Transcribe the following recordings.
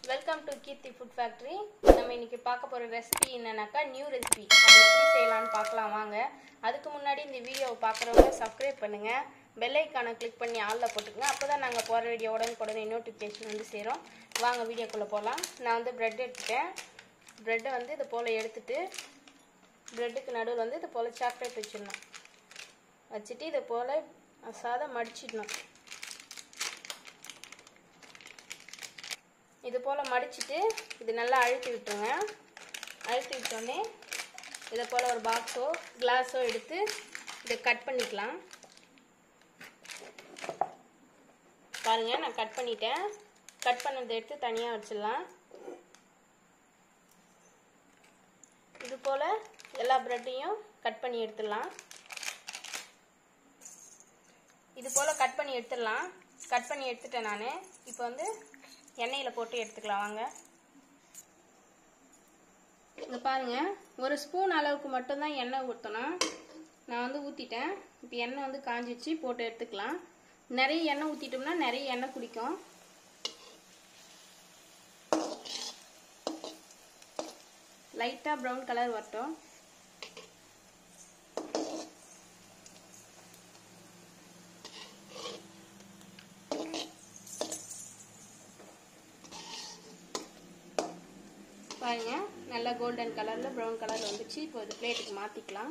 welcome to Keerthi food factory நம்ம இன்னைக்கு பார்க்க போகிற ரெசிபி என்னன்னாக்கா நியூ ரெசிபி அது எப்படி செய்யலாம்னு பார்க்கலாம் வாங்க அதுக்கு முன்னாடி இந்த வீடியோவை பார்க்குறவங்க சப்ஸ்கிரைப் பண்ணுங்கள் பெல் ஐக்கானை கிளிக் பண்ணி ஆளில் போட்டுக்கங்க அப்போ தான் நாங்கள் போகிற வீடியோ உடனுக்குடனே நோட்டிஃபிகேஷன் வந்து சேரும் வாங்க வீடியோக்குள்ளே போகலாம் நான் வந்து ப்ரெட் எடுத்துட்டேன் ப்ரெட்டை வந்து இது போல் எடுத்துட்டு ப்ரெட்டுக்கு நடுவில் வந்து இது போல் சாக்லேட் வச்சிடணும் வச்சுட்டு இதை போல் சாதம் மடிச்சிடணும் இது போல் மடிச்சிட்டு இது நல்லா அழுத்தி விட்டுருங்க அழுத்தி விட்டோடனே இதை போல் ஒரு பாக்ஸோ கிளாஸோ எடுத்து இதை கட் பண்ணிக்கலாம் பாருங்கள் நான் கட் பண்ணிட்டேன் கட் பண்ணதை எடுத்து தனியாக வச்சிடலாம் இது போல் எல்லா ப்ரெட்டையும் கட் பண்ணி எடுத்துடலாம் இது போல் கட் பண்ணி எடுத்துடலாம் கட் பண்ணி எடுத்துட்டேன் நான் இப்போ வந்து எண்ணெயில் போட்டு எடுத்துக்கலாம் வாங்க இங்கே பாருங்கள் ஒரு ஸ்பூன் அளவுக்கு மட்டும்தான் எண்ணெய் ஊற்றணும் நான் வந்து ஊற்றிட்டேன் இப்போ எண்ணெய் வந்து காஞ்சிச்சு போட்டு எடுத்துக்கலாம் நிறைய எண்ணெய் ஊற்றிட்டோம்னா நிறைய எண்ணெய் குடிக்கும் லைட்டாக ப்ரௌன் கலர் வரட்டும் பாருங்க நல்லா கோல்டன் கலரில் ப்ரௌன் கலர் வந்துச்சு இப்போ இது பிளேட்டுக்கு மாற்றிக்கலாம்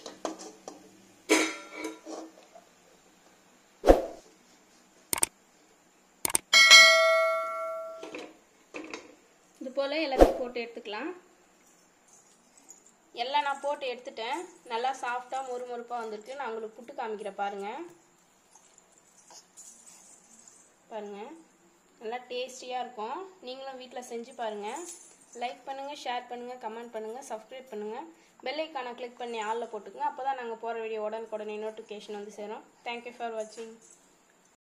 இது போல் எல்லாத்தையும் போட்டு எடுத்துக்கலாம் எல்லாம் நான் போட்டு எடுத்துட்டேன் நல்லா சாஃப்டாக மொறு மொறுப்பாக வந்துருக்கு நான் உங்களுக்கு புட்டு காமிக்கிறேன் பாருங்கள் பாருங்கள் நல்லா டேஸ்டியாக இருக்கும் நீங்களும் வீட்டில் செஞ்சு பாருங்கள் லைக் பண்ணுங்கள் ஷேர் பண்ணுங்கள் கமெண்ட் பண்ணுங்கள் சப்ஸ்கிரைப் பண்ணுங்கள் பெல் ஐக்கானை கிளிக் பண்ணி ஆளில் போட்டுக்கோங்க அப்போ தான் நாங்கள் போகிற வீடியோ உடனுக்குடனே நோட்டிஃபிகேஷன் வந்து சேரும் தேங்க்யூ ஃபார் வாட்சிங்